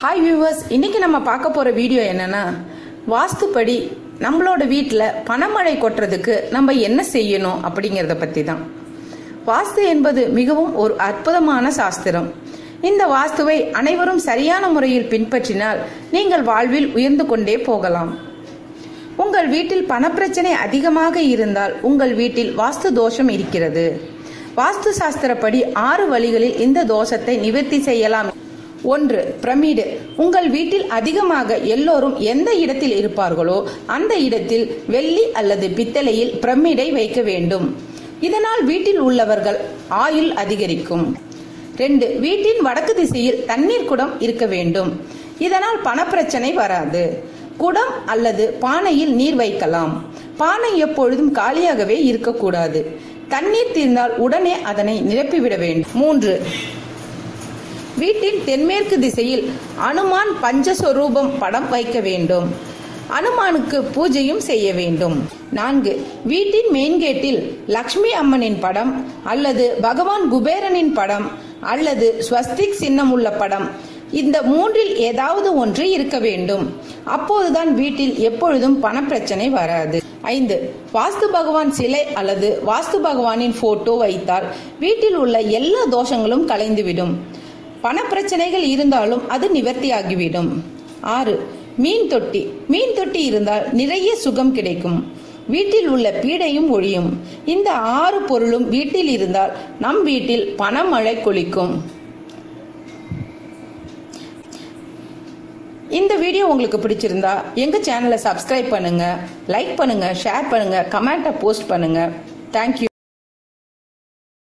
hi viewers இன்னைக்கு நம்ம பார்க்க போற வீடியோ என்னன்னா வாஸ்துப்படி நம்மளோட வீட்டில் பணமழை கொட்டுறதுக்கு நம்ம என்ன செய்யணும் அப்படிங்கிறத பத்தி தான் வாஸ்து என்பது மிகவும் ஒரு அற்புதமான சாஸ்திரம் இந்த வாஸ்துவை அனைவரும் சரியான முறையில் பின்பற்றினால் நீங்கள் வாழ்வில் உயர்ந்து கொண்டே போகலாம் உங்கள் வீட்டில் பணப்பிரச்சனை அதிகமாக இருந்தால் உங்கள் வீட்டில் வாஸ்து தோஷம் இருக்கிறது வாஸ்து சாஸ்திரப்படி ஆறு வழிகளில் இந்த தோஷத்தை நிவர்த்தி செய்யலாம் ஒன்று பிரமிடு உங்கள் வீட்டில் அதிகமாக எல்லோரும் எந்த இடத்தில் இருப்பார்களோ அந்த இடத்தில் வெள்ளி அல்லது பித்தளையில் பிரமிடை வைக்க வேண்டும் இதனால் வீட்டில் உள்ளவர்கள் ஆயுள் அதிகரிக்கும் ரெண்டு வீட்டின் வடக்கு திசையில் தண்ணீர் குடம் இருக்க வேண்டும் இதனால் பணப்பிரச்சனை வராது குடம் அல்லது பானையில் நீர் வைக்கலாம் பானை எப்பொழுதும் காலியாகவே இருக்கக்கூடாது தண்ணீர் தீர்ந்தால் உடனே அதனை நிரப்பிவிட வேண்டும் மூன்று வீட்டின் தென்மேற்கு திசையில் அனுமான் பஞ்சஸ்வரூபம் படம் வைக்க வேண்டும் அனுமானுக்கு பூஜையும் செய்ய வேண்டும் நான்கு வீட்டின் மெயின் கேட்டில் லக்ஷ்மி அம்மனின் படம் அல்லது பகவான் குபேரனின் படம் அல்லது ஸ்வஸ்திக் சின்னம் உள்ள படம் இந்த மூன்றில் ஏதாவது ஒன்று இருக்க வேண்டும் அப்போதுதான் வீட்டில் எப்பொழுதும் பணப்பிரச்சனை வராது ஐந்து வாஸ்து பகவான் சிலை அல்லது வாஸ்து பகவானின் போட்டோ வைத்தால் வீட்டில் உள்ள எல்லா தோஷங்களும் கலைந்துவிடும் பணப்பிரச்சனைகள் இருந்தாலும் அது நிவர்த்தியாகிவிடும் ஆறு மீன் தொட்டி மீன் தொட்டி இருந்தால் நிறைய சுகம் கிடைக்கும் வீட்டில் உள்ள பீடையும் ஒழியும் இந்த ஆறு பொருளும் வீட்டில் இருந்தால் நம் வீட்டில் பணமழை கொளிக்கும் இந்த வீடியோ உங்களுக்கு பிடிச்சிருந்தா எங்க சேனலை சப்ஸ்கிரைப் பண்ணுங்க லைக் பண்ணுங்க ஷேர் பண்ணுங்க கமெண்ட்டை போஸ்ட் பண்ணுங்க தேங்க்யூ